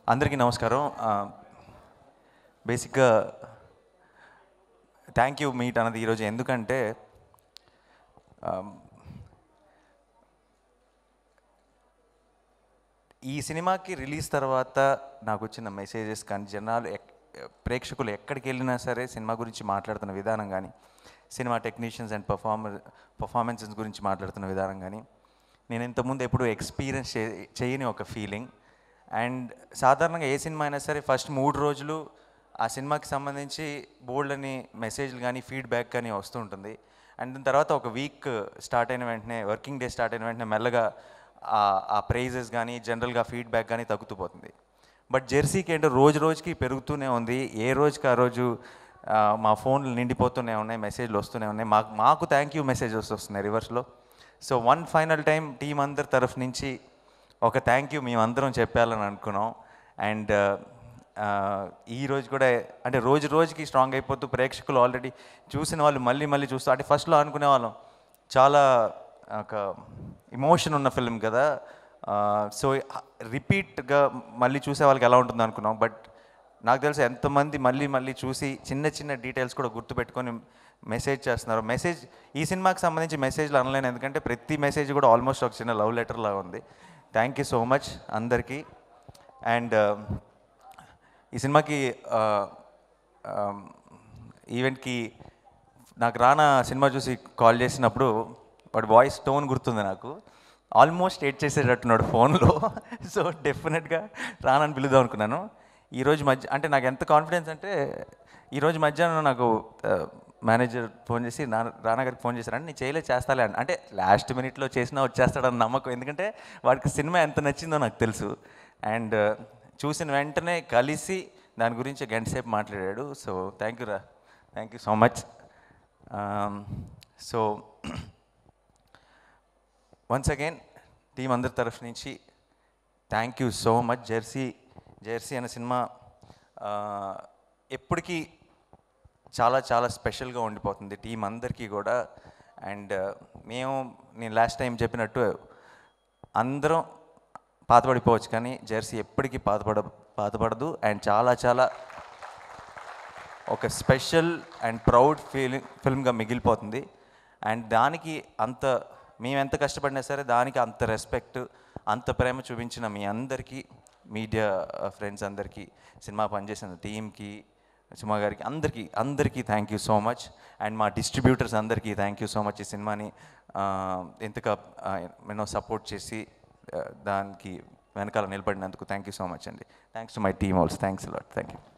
అందరికీ నమస్కారం బేసిక్గా థ్యాంక్ యూ మీట్ అన్నది ఈరోజు ఎందుకంటే ఆ, ఈ సినిమాకి రిలీజ్ తర్వాత నాకు వచ్చిన మెసేజెస్ కానీ జనాలు ఎక్- ప్రేక్షకులు ఎక్కడికి వెళ్ళినా సరే సినిమా గురించి మాట్లాడుతున్న విధానం కానీ cinema technicians and performer performances గురించి మాట్లాడుతున్న విధానం కానీ నేను ఇంతకుముందు ఎప్పుడు ఎక్స్పీరియన్స్ చే చేయని ఒక ఫీలింగ్ అండ్ సాధారణంగా ఏ సినిమా అయినా సరే ఫస్ట్ మూడు రోజులు ఆ సినిమాకి సంబంధించి బోల్డ్ అని మెసేజ్లు కానీ ఫీడ్బ్యాక్ కానీ వస్తూ ఉంటుంది అండ్ దాని తర్వాత ఒక వీక్ స్టార్ట్ అయిన వెంటనే వర్కింగ్ డే స్టార్ట్ అయిన వెంటనే మెల్లగా ఆ- ఆ ప్రైజెస్ కానీ జనరల్గా ఫీడ్బ్యాక్ కానీ తగ్గుతూ పోతుంది బట్ జెర్సీకి ఏంటో రోజు రోజుకి పెరుగుతూనే ఉంది ఏ రోజుకి ఆ రోజు ఆ, మా ఫోన్లు నిండిపోతూనే ఉన్నాయి మెసేజ్లు వస్తూనే ఉన్నాయి మాకు మాకు థ్యాంక్ యూ మెసేజెస్ వస్తున్నాయి రివర్స్లో so one final time team అందరి తరఫు నుంచి ఒక థ్యాంక్ యూ మేమందరం చెప్పాలని అనుకున్నాం అండ్ ఈ రోజు కూడా అంటే రోజు రోజుకి స్ట్రాంగ్ అయిపోతూ ప్రేక్షకులు ఆల్రెడీ చూసిన వాళ్ళు మళ్ళీ మళ్ళీ చూస్తూ అంటే ఫస్ట్లో అనుకునే వాళ్ళం చాలా ఒక ఇమోషన్ ఉన్న ఫిల్మ్ కదా సో రిపీట్గా మళ్ళీ చూసే వాళ్ళకి ఎలా ఉంటుంది అనుకున్నాం బట్ నాకు తెలిసి ఎంతమంది మళ్ళీ మళ్ళీ చూసి చిన్న చిన్న డీటెయిల్స్ కూడా గుర్తుపెట్టుకొని మెసేజ్ చేస్తున్నారు మెసేజ్ ఈ సినిమాకి సంబంధించి మెసేజ్లు అనలేను ఎందుకంటే ప్రతి మెసేజ్ కూడా ఆల్మోస్ట్ ఒక చిన్న లవ్ లెటర్ లాగా ఉంది థ్యాంక్ యూ సో మచ్ అందరికీ అండ్ ఈ సినిమాకి ఈవెంట్కి నాకు రానా సినిమా చూసి కాల్ చేసినప్పుడు వాడి వాయిస్ టోన్ గుర్తుంది నాకు ఆల్మోస్ట్ ఎయిట్ చేసేటట్టున్నాడు ఫోన్లో సో డెఫినెట్గా రానని పిలుద్దాం అనుకున్నాను ఈరోజు మధ్య అంటే నాకు ఎంత కాన్ఫిడెన్స్ అంటే ఈరోజు మధ్యాహ్నం నాకు మేనేజర్ ఫోన్ చేసి నా రానా గారికి ఫోన్ చేశారంటే నేను చేయలే చేస్తాలే అని అంటే లాస్ట్ మినిట్లో చేసినా వచ్చేస్తాడని నమ్మకం ఎందుకంటే వాడికి సినిమా ఎంత నచ్చిందో నాకు తెలుసు అండ్ చూసిన వెంటనే కలిసి దాని గురించి గంట సేపు మాట్లాడాడు సో థ్యాంక్ యూ రా thank you so much so once again team అందరి తరఫు నుంచి thank you so much Jersey Jersey అనే సినిమా ఆ, ఎప్పటికీ చాలా చాలా స్పెషల్గా ఉండిపోతుంది టీం అందరికీ కూడా అండ్ మేము నేను లాస్ట్ టైం చెప్పినట్టు అందరం పాతపడిపోవచ్చు కానీ జెర్సీ ఎప్పటికీ పాతపడ పాతపడదు అండ్ చాలా చాలా ఒక స్పెషల్ అండ్ ప్రౌడ్ ఫీలింగ్ ఫిల్మ్గా మిగిలిపోతుంది అండ్ దానికి అంత మేము ఎంత కష్టపడినా సరే దానికి అంత రెస్పెక్ట్ అంత ప్రేమ చూపించిన మీ అందరికీ మీడియా ఫ్రెండ్స్ అందరికీ సినిమా పనిచేసిన టీంకి సుమా గారికి అందరికీ అందరికీ thank you so much and మా డిస్ట్రిబ్యూటర్స్ అందరికీ థ్యాంక్ యూ సో మచ్ ఈ సినిమాని ఆ, ఇంతగా ఎన్నో సపోర్ట్ చేసి ఆ, దానికి వెనకాల నిలబడినందుకు థ్యాంక్ యూ సో మచ్ అండి thanks to my team also thanks lot thank you